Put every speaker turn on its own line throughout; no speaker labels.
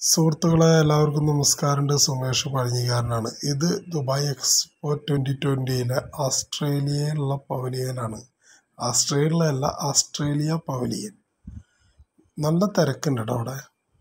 സുഹൃത്തുക്കളെ എല്ലാവർക്കും നമസ്കാരമുണ്ട് സുമേഷ് പഴഞ്ഞിക്കാരനാണ് ഇത് ദുബായ് എക്സ്പോ ട്വൻ്റി ട്വൻ്റിയിലെ ഓസ്ട്രേലിയയിലുള്ള പവലിയനാണ് ഓസ്ട്രേലിയയിലല്ല ഓസ്ട്രേലിയ പവലിയൻ നല്ല തിരക്കുണ്ട് കേട്ടോ അവിടെ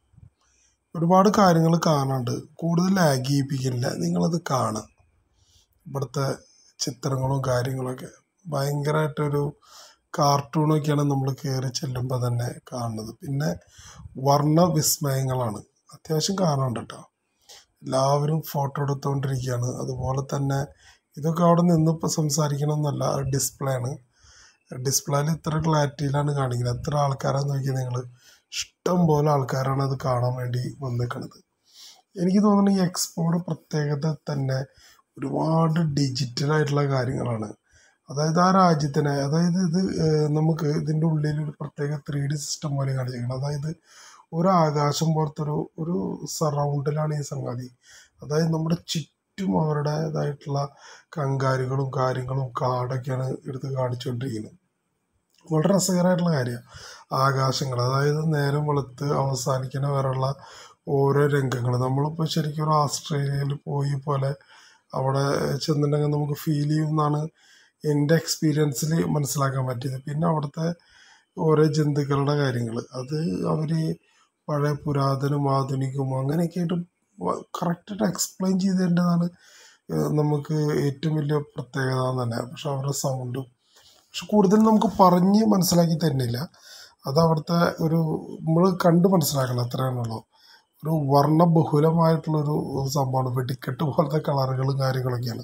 ഒരുപാട് കാര്യങ്ങൾ കാണാനുണ്ട് കൂടുതൽ ലാഗ് ചെയ്യിപ്പിക്കില്ല നിങ്ങളത് കാണുക ഇവിടുത്തെ ചിത്രങ്ങളും കാര്യങ്ങളൊക്കെ ഭയങ്കരമായിട്ടൊരു കാർട്ടൂണൊക്കെയാണ് നമ്മൾ കയറി ചെല്ലുമ്പോൾ തന്നെ കാണുന്നത് പിന്നെ വർണ്ണ വിസ്മയങ്ങളാണ് അത്യാവശ്യം കാണാനുണ്ട് കേട്ടോ എല്ലാവരും ഫോട്ടോ എടുത്തുകൊണ്ടിരിക്കുകയാണ് അതുപോലെ തന്നെ ഇതൊക്കെ അവിടെ നിന്നിപ്പോൾ സംസാരിക്കണമെന്നല്ല ഡിസ്പ്ലേ ആണ് ഡിസ്പ്ലേയിൽ ഇത്ര ക്ലാരിറ്റിയിലാണ് കാണിക്കുന്നത് എത്ര ആൾക്കാരാന്ന് നോക്കിയാൽ നിങ്ങൾ ഇഷ്ടം പോലെ ആൾക്കാരാണ് അത് കാണാൻ വേണ്ടി വന്നിരിക്കുന്നത് എനിക്ക് തോന്നുന്നു ഈ എക്സ്പോയുടെ പ്രത്യേകത തന്നെ ഒരുപാട് ഡിജിറ്റൽ ആയിട്ടുള്ള കാര്യങ്ങളാണ് അതായത് ആ രാജ്യത്തിനെ അതായത് ഇത് ഏഹ്, നമുക്ക് ഇതിൻ്റെ ഉള്ളിൽ ഒരു പ്രത്യേക ത്രീ ഡി സിസ്റ്റം പോലെ കാണിച്ചിരിക്കുന്നത് അതായത് ഒരു ആകാശം പോലത്തെ ഒരു ഒരു സറൗണ്ടിലാണ് ഈ സംഗതി അതായത് നമ്മുടെ ചുറ്റും അവരുടേതായിട്ടുള്ള കങ്കാരുകളും കാര്യങ്ങളും കാടൊക്കെയാണ് എടുത്ത് കാണിച്ചുകൊണ്ടിരിക്കുന്നത് വളരെ രസകരമായിട്ടുള്ള കാര്യമാണ് ആകാശങ്ങൾ അതായത് നേരം വെളുത്ത് അവസാനിക്കുന്ന വരെയുള്ള ഓരോ രംഗങ്ങൾ നമ്മളിപ്പോൾ ശരിക്കും ഒരു ഓസ്ട്രേലിയയിൽ പോയി പോലെ അവിടെ ചെന്നിട്ടുണ്ടെങ്കിൽ നമുക്ക് ഫീൽ ചെയ്യുമെന്നാണ് എൻ്റെ എക്സ്പീരിയൻസിൽ മനസ്സിലാക്കാൻ പറ്റിയത് പിന്നെ അവിടുത്തെ ഓരോ ജന്തുക്കളുടെ കാര്യങ്ങൾ അത് അവർ പഴയ പുരാതനവും ആധുനികവും അങ്ങനെയൊക്കെ ആയിട്ട് കറക്റ്റായിട്ട് എക്സ്പ്ലെയിൻ ചെയ്തേണ്ടതാണ് നമുക്ക് ഏറ്റവും വലിയ പ്രത്യേകത എന്ന് തന്നെ പക്ഷെ അവരുടെ സൗണ്ടും പക്ഷെ കൂടുതൽ നമുക്ക് പറഞ്ഞ് മനസ്സിലാക്കി തരുന്നില്ല അത് അവിടുത്തെ ഒരു നമ്മൾ കണ്ട് മനസ്സിലാക്കണം അത്രയാണുള്ളൂ ഒരു വർണ്ണബഹുലമായിട്ടുള്ളൊരു സംഭവമാണ് വെടിക്കെട്ട് പോലത്തെ കളറുകളും കാര്യങ്ങളൊക്കെയാണ്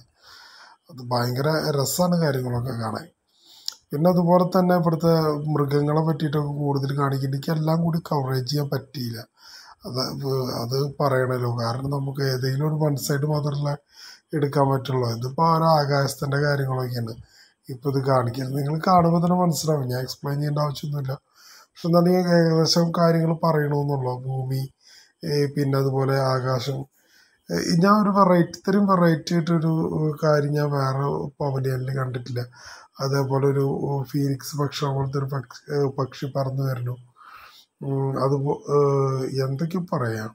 അത് ഭയങ്കര രസമാണ് കാര്യങ്ങളൊക്കെ കാണാൻ പിന്നെ അതുപോലെ തന്നെ ഇവിടുത്തെ മൃഗങ്ങളെ പറ്റിയിട്ടൊക്കെ കൂടുതൽ കാണിക്കുന്നുണ്ട് എനിക്ക് എല്ലാം കൂടി കവറേജ് ചെയ്യാൻ പറ്റിയില്ല അത് വ- അത് പറയണല്ലോ കാരണം നമുക്ക് ഏതെങ്കിലും ഒരു വൺ സൈഡ് മാത്രമല്ല എടുക്കാൻ പറ്റുള്ളൂ ഇതിപ്പോൾ ഒരു ആകാശത്തിൻ്റെ കാര്യങ്ങളൊക്കെയാണ് ഇപ്പോൾ ഇത് കാണിക്കുന്നത് നിങ്ങൾ കാണുമ്പോൾ തന്നെ മനസ്സിലാവും ഞാൻ എക്സ്പ്ലെയിൻ ചെയ്യേണ്ട ആവശ്യമൊന്നുമില്ല പക്ഷെ എന്നാലും ഞാൻ ഏകദേശം കാര്യങ്ങൾ പറയണമെന്നുള്ളൂ ഭൂമി ഏ, പിന്നെ അതുപോലെ ആകാശം ഏ, ഞാൻ ഒരു വെറൈറ്റി ഇത്രയും വെറൈറ്റി ആയിട്ടൊരു കാര്യം ഞാൻ വേറെ പവലിയനിൽ കണ്ടിട്ടില്ല അതേപോലെ ഒരു ഫീനിക്സ് പക്ഷി പോലത്തെ ഒരു പക്ഷി ഏ, പക്ഷി പറന്നു വരുന്നു ഉം, അത് എന്തൊക്കെ പറയാം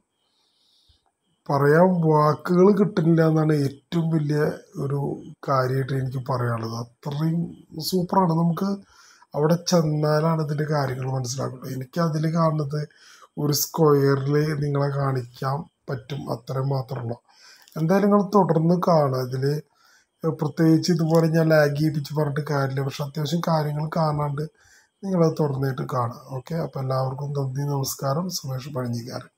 പറയാൻ വാക്കുകൾ കിട്ടുന്നില്ല എന്നാണ് ഏറ്റവും വലിയ ഒരു കാര്യമായിട്ട് എനിക്ക് പറയാനുള്ളത് അത്രയും സൂപ്പറാണ് നമുക്ക് അവിടെ ചെന്നാലാണ് ഇതിൻ്റെ കാര്യങ്ങൾ മനസ്സിലാക്കുന്നത് എനിക്ക് അതിൽ കാണുന്നത് ഒരു സ്ക്വയറിൽ നിങ്ങളെ കാണിക്കാൻ പറ്റും അത്രയും മാത്രമുള്ളൂ എന്തായാലും നിങ്ങൾ തുടർന്ന് കാണുക ഇതിൽ പ്രത്യേകിച്ച് ഇതുപോലെ ഞാൻ ലാഗ് ചെയ്യിപ്പിച്ച് പറഞ്ഞിട്ട് കാര്യമില്ല പക്ഷെ അത്യാവശ്യം കാര്യങ്ങൾ കാണാണ്ട് നിങ്ങളത് തുറന്നിട്ട് കാണുക ഓക്കെ അപ്പോൾ എല്ലാവർക്കും നന്ദി നമസ്കാരം സുമേഷ് പഴഞ്ഞിക്കാരൻ